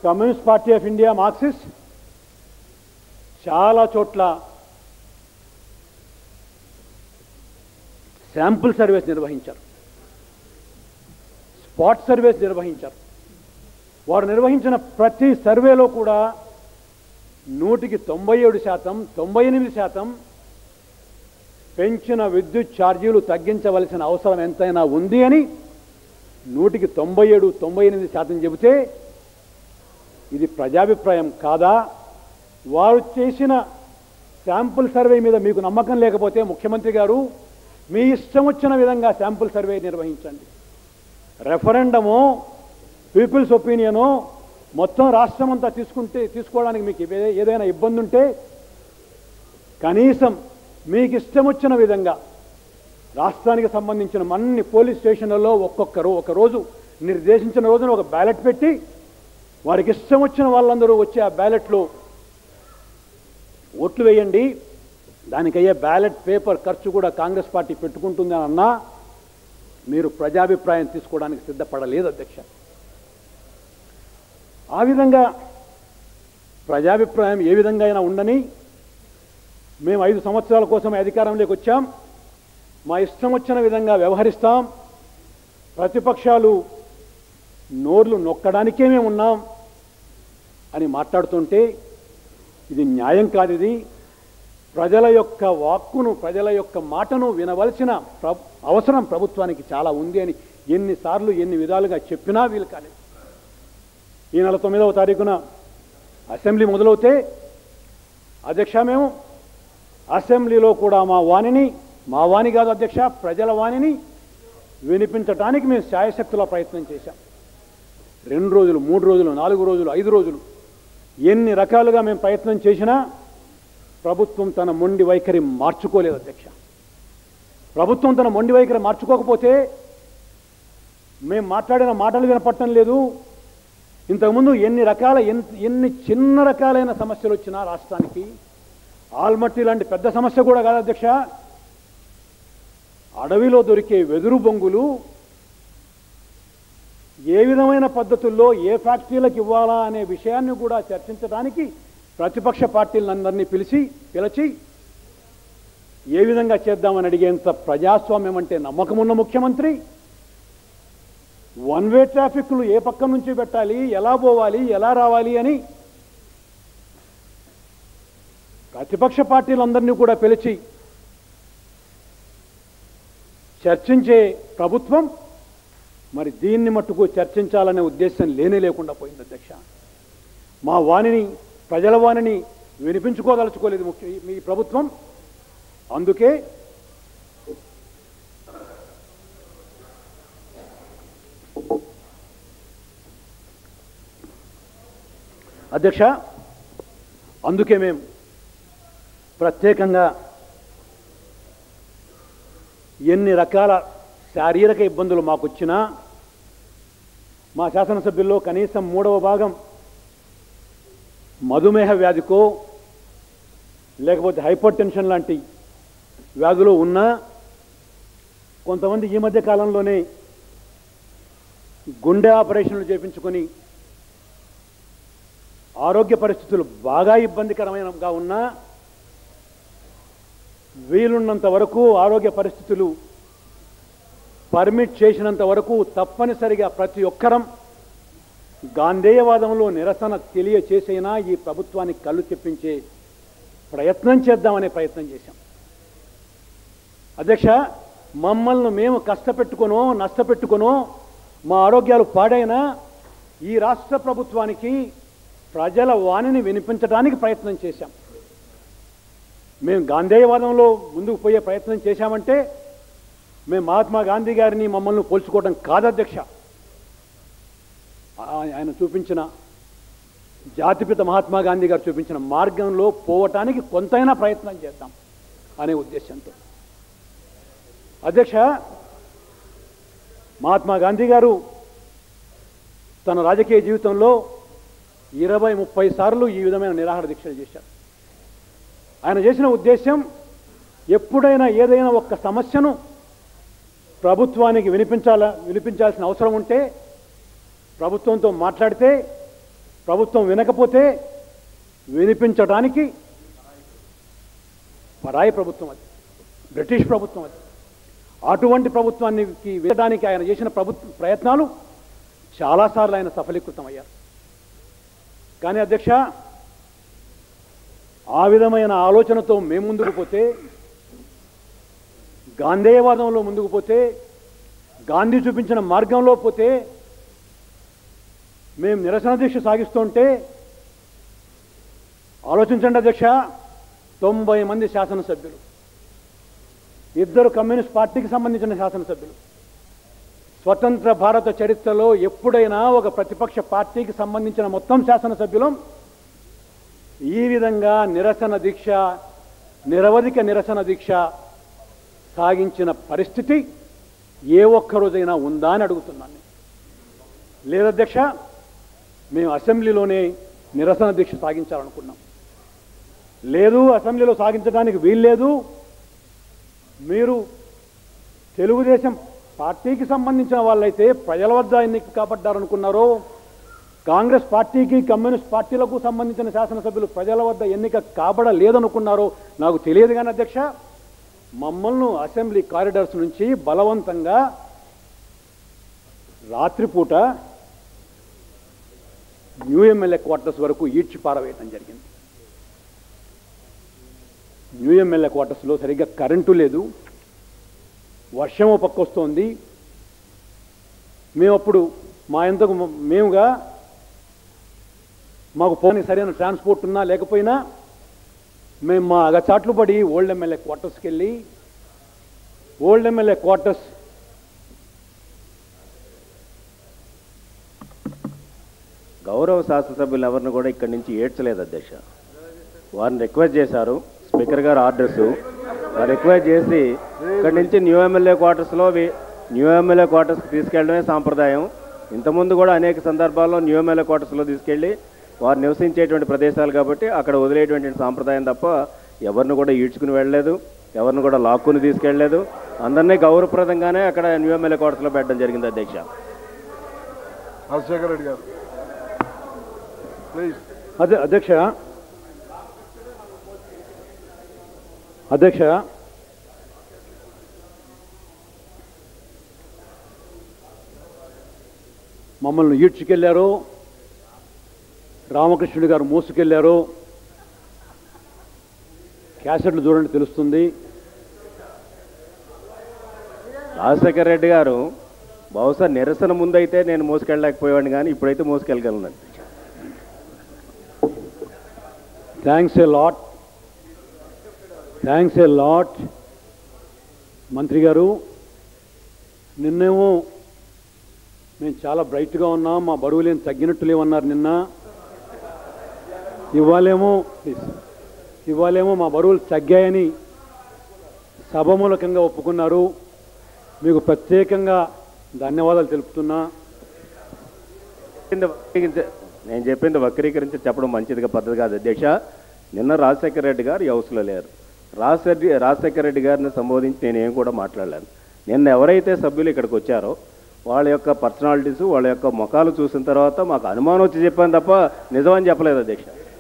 Communist party of India Marxist చాలా చోట్ల sample surveys నిర్వహించారు స్పాట్ సర్వేస్ నిర్వహించారు వారు నిర్వహించిన ప్రతి సర్వేలో కూడా నూటికి తొంభై ఏడు శాతం తొంభై ఎనిమిది శాతం పెంచిన విద్యుత్ ఛార్జీలు తగ్గించవలసిన అవసరం ఎంతైనా ఉంది అని నూటికి తొంభై ఏడు తొంభై ఎనిమిది శాతం చెబితే ఇది ప్రజాభిప్రాయం కాదా వారు చేసిన శాంపుల్ సర్వే మీద మీకు నమ్మకం లేకపోతే ముఖ్యమంత్రి గారు మీ ఇష్టం వచ్చిన విధంగా శాంపుల్ సర్వే నిర్వహించండి రెఫరెండము పీపుల్స్ ఒపీనియను మొత్తం రాష్ట్రం అంతా తీసుకుంటే తీసుకోవడానికి మీకు ఏ- ఏదైనా ఇబ్బంది ఉంటే కనీసం మీకు ఇష్టం వచ్చిన విధంగా రాష్ట్రానికి సంబంధించిన అన్ని పోలీస్ స్టేషన్లలో ఒక్కొక్కరు ఒక రోజు నిర్దేశించిన రోజున ఒక బ్యాలెట్ పెట్టి వారికి ఇష్టం వచ్చిన వాళ్ళందరూ వచ్చి ఆ బ్యాలెట్లో ఓట్లు వేయండి దానికయ్యే బ్యాలెట్ పేపర్ ఖర్చు కూడా కాంగ్రెస్ పార్టీ పెట్టుకుంటుంది అని అన్నా మీరు ప్రజాభిప్రాయం తీసుకోవడానికి సిద్ధపడలేదు అధ్యక్ష ఆ విధంగా ప్రజాభిప్రాయం ఏ విధంగా అయినా ఉండని మేము ఐదు సంవత్సరాల కోసం అధికారంలోకి వచ్చాం మా ఇష్టం వచ్చిన విధంగా వ్యవహరిస్తాం ప్రతిపక్షాలు నోర్లు నొక్కడానికే మేము ఉన్నాం అని మాట్లాడుతుంటే ఇది న్యాయం కాదు ఇది ప్రజల యొక్క వాక్కును ప్రజల యొక్క మాటను వినవలసిన ప్ర అవసరం ప్రభుత్వానికి చాలా ఉంది అని ఎన్నిసార్లు ఎన్ని విధాలుగా చెప్పినా వీలు కాలేదు ఈ నెల తొమ్మిదవ తారీఖున అసెంబ్లీ మొదలవుతే అధ్యక్ష మేము అసెంబ్లీలో కూడా మా వాణిని మా వాణి కాదు అధ్యక్ష ప్రజల వాణిని వినిపించడానికి మేము శాయశక్తుల ప్రయత్నం చేశాం రెండు రోజులు మూడు రోజులు నాలుగు రోజులు ఐదు రోజులు ఎన్ని రకాలుగా మేము ప్రయత్నం చేసినా ప్రభుత్వం తన మొండి వైఖరి మార్చుకోలేదు అధ్యక్ష ప్రభుత్వం తన మొండి వైఖరి మార్చుకోకపోతే మేము మాట్లాడిన మాటలు వినపట్టం లేదు ఇంతకుముందు ఎన్ని రకాల ఎన్- ఎన్ని చిన్న రకాలైన సమస్యలు వచ్చినా రాష్ట్రానికి ఆల్మట్టి లాంటి పెద్ద సమస్య కూడా కాదు అధ్యక్ష అడవిలో దొరికే వెదురు బొంగులు ఏ విధమైన పద్ధతుల్లో ఏ ఫ్యాక్టరీలకు ఇవ్వాలా అనే విషయాన్ని కూడా చర్చించడానికి ప్రతిపక్ష పార్టీలందరినీ పిలిచి పిలిచి ఏ విధంగా చేద్దామని అడిగేంత ప్రజాస్వామ్యం అంటే నమ్మకమున్న ముఖ్యమంత్రి వన్ వే ట్రాఫిక్లు ఏ పక్క నుంచి పెట్టాలి ఎలా పోవాలి ఎలా రావాలి అని ప్రతిపక్ష పార్టీలందరినీ కూడా పిలిచి చర్చించే ప్రభుత్వం మరి దీన్ని మట్టుకు చర్చించాలనే ఉద్దేశం లేనే లేకుండా పోయింది అధ్యక్ష మా వాణిని ప్రజల వాణిని వినిపించుకోదలుచుకోలేదు ముఖ్య మీ ప్రభుత్వం అందుకే అధ్యక్ష అందుకే మేము ప్రత్యేకంగా ఎన్ని రకాల శారీరక ఇబ్బందులు మాకు వచ్చినా మా శాసనసభ్యుల్లో కనీసం మూడవ భాగం మధుమేహ వ్యాధికో లేకపోతే హైపర్ టెన్షన్ లాంటి వ్యాధులు ఉన్నా కొంతమంది ఈ మధ్య కాలంలోనే గుండె ఆపరేషన్లు చేపించుకొని ఆరోగ్య పరిస్థితులు బాగా ఇబ్బందికరమైనగా ఉన్నా వీలున్నంత వరకు ఆరోగ్య పరిస్థితులు పర్మిట్ చేసినంత వరకు తప్పనిసరిగా ప్రతి ఒక్కరం గాంధేయవాదంలో నిరసన తెలియచేసైనా ఈ ప్రభుత్వానికి కళ్ళు తెప్పించే ప్రయత్నం చేద్దామనే ప్రయత్నం చేశాం అధ్యక్ష మమ్మల్ని మేము కష్టపెట్టుకొనో నష్టపెట్టుకొనో మా ఆరోగ్యాలు పాడైనా ఈ రాష్ట్ర ప్రభుత్వానికి ప్రజల వాణిని వినిపించడానికి ప్రయత్నం చేశాం మేము గాంధేయవాదంలో ముందుకు పోయే ప్రయత్నం చేశామంటే మేము మహాత్మా గాంధీ గారిని మమ్మల్ని పోల్చుకోవడం కాదు అధ్యక్ష ఆ- ఆయన చూపించిన జాతిపిత మహాత్మా గాంధీ గారు చూపించిన మార్గంలో పోవటానికి కొంతైనా ప్రయత్నం చేద్దాం అనే ఉద్దేశంతో అధ్యక్ష మహాత్మా గాంధీ గారు తన రాజకీయ జీవితంలో ఇరవై ముప్పై సార్లు ఈ విధమైన నిరాహార దీక్షలు చేశారు ఆయన చేసిన ఉద్దేశం ఎప్పుడైనా ఏదైనా ఒక్క సమస్యను ప్రభుత్వానికి వినిపించాల వినిపించాల్సిన అవసరం ఉంటే ప్రభుత్వంతో మాట్లాడితే ప్రభుత్వం వినకపోతే వినిపించడానికి పరాయి ప్రభుత్వం అది బ్రిటిష్ ప్రభుత్వం అది అటువంటి ప్రభుత్వానికి వినడానికి ఆయన చేసిన ప్రభుత్వ ప్రయత్నాలు చాలాసార్లు ఆయన సఫలీకృతమయ్యారు కానీ అధ్యక్ష ఆ విధమైన ఆలోచనతో మేము ముందుకు పోతే గాంధేయవాదంలో ముందుకు పోతే గాంధీ చూపించిన మార్గంలో పోతే మేము నిరసన దీక్ష సాగిస్తుంటే ఆలోచించండి అధ్యక్ష తొంభై మంది శాసనసభ్యులు ఇద్దరు కమ్యూనిస్ట్ పార్టీకి సంబంధించిన శాసనసభ్యులు స్వతంత్ర భారత చరిత్రలో ఎప్పుడైనా ఒక ప్రతిపక్ష పార్టీకి సంబంధించిన మొత్తం శాసనసభ్యులం ఈ విధంగా నిరసన దీక్ష నిరవధిక నిరసన దీక్ష సాగించిన పరిస్థితి ఏ ఒక్క రోజైనా ఉందా అని అడుగుతున్నాను నేను. లేదధ్యక్ష మేము అసెంబ్లీలోనే నిరసన దీక్ష సాగించాలనుకున్నాం లేదు అసెంబ్లీలో సాగించడానికి వీల్లేదు మీరు తెలుగుదేశం పార్టీకి సంబంధించిన వాళ్ళైతే ప్రజల వద్ద ఎన్నిక కాబడ్డారనుకున్నారో కాంగ్రెస్ పార్టీకి కమ్యూనిస్ట్ పార్టీలకు సంబంధించిన శాసనసభ్యులు ప్రజల వద్ద ఎన్నిక కాబడలేదనుకున్నారో నాకు తెలియదు కానీ అధ్యక్ష మమ్మల్ని అసెంబ్లీ కారిడార్స్ నుంచి బలవంతంగా రాత్రిపూట న్యూ ఎమ్మెల్యే క్వార్టర్స్ వరకు ఈడ్చి పారవేయటం జరిగింది న్యూ ఎమ్మెల్యే క్వార్టర్స్లో సరిగ్గా కరెంటు లేదు వర్షం ఓ పక్క వస్తోంది మేము అప్పుడు మా ఎంతకు మేముగా మాకు పోనీ సరైన ట్రాన్స్పోర్ట్ ఉన్నా లేకపోయినా మేము మా అగచాట్లు పడి ఓల్డ్ ఎమ్మెల్యే క్వార్టర్స్కి వెళ్ళి ఓల్డ్ ఎమ్మెల్యే క్వార్టర్స్ గౌరవ శాసనసభ్యులు ఎవరిని కూడా ఇక్కడి నుంచి ఏడ్చలేదు అధ్యక్ష వారిని రిక్వెస్ట్ చేశారు స్పీకర్ గారు ఆర్డర్స్ వారు రిక్వెస్ట్ చేసి ఇక్కడి నుంచి న్యూ ఎమ్మెల్యే క్వార్టర్స్లో వి- న్యూ ఎమ్మెల్యే క్వార్టర్స్కి తీసుకెళ్ళడమే సాంప్రదాయం ఇంతకుముందు కూడా అనేక సందర్భాల్లో న్యూ ఎమ్మెల్యే క్వార్టర్స్లో తీసుకెళ్ళి వారు నివసించేటువంటి ప్రదేశాలు కాబట్టి అక్కడ వదిలేటువంటి సాంప్రదాయం తప్ప ఎవరిని కూడా ఈడ్చుకుని వెళ్ళలేదు ఎవరిని కూడా లాక్కుని తీసుకెళ్ళలేదు అందరినీ గౌరవప్రదంగానే అక్కడ న్యూ ఎమ్మెల్యే క్వార్టర్స్లో పెట్టడం జరిగింది అధ్యక్ష రాజశేఖర రెడ్డి గారు ప్లీజ్ అదే అధ్యక్ష అధ్యక్ష మమ్మల్ని ఈడ్చుకెళ్ళారు రామకృష్ణుడి గారు మోసుకెళ్ళారు క్యాసెట్లు చూడండి తెలుస్తుంది రాజశేఖర రెడ్డి గారు బహుశా నిరసన ముందైతే నేను మోసుకెళ్ళలేకపోయేవాడిని కానీ ఇప్పుడైతే మోసుకెళ్ళగలను thanks a lot thanks a lot మంత్రి గారు నిన్నేమో మేము చాలా బ్రైట్గా ఉన్నాం మా బరువులు ఏం తగ్గినట్టు లేవన్నారు నిన్న ఇవాళేమో ప్లీజ్ ఇవాళేమో మా బరువులు తగ్గాయని సభమూలకంగా ఒప్పుకున్నారు మీకు ప్రత్యేకంగా ధన్యవాదాలు తెలుపుతున్నా చెప్పింది వక్రీకరించ- నేను చెప్పింది వక్రీకరించి చెప్పడం మంచిదిగా పద్ధతి కాదు అధ్యక్ష నిన్న రాజశేఖర రెడ్డి గారు ఈ హౌస్లో లేరు రాజశేఖర రాజశేఖర రెడ్డి గారిని సంబోధించి నేను ఏం కూడా మాట్లాడలేను నిన్న ఎవరైతే సభ్యులు ఇక్కడికి వచ్చారో వాళ్ళ యొక్క పర్సనాలిటీస్ వాళ్ళ యొక్క ముఖాలు చూసిన తర్వాత మాకు అనుమానం వచ్చి చెప్పాను తప్ప నిజమని చెప్పలేదు అధ్యక్ష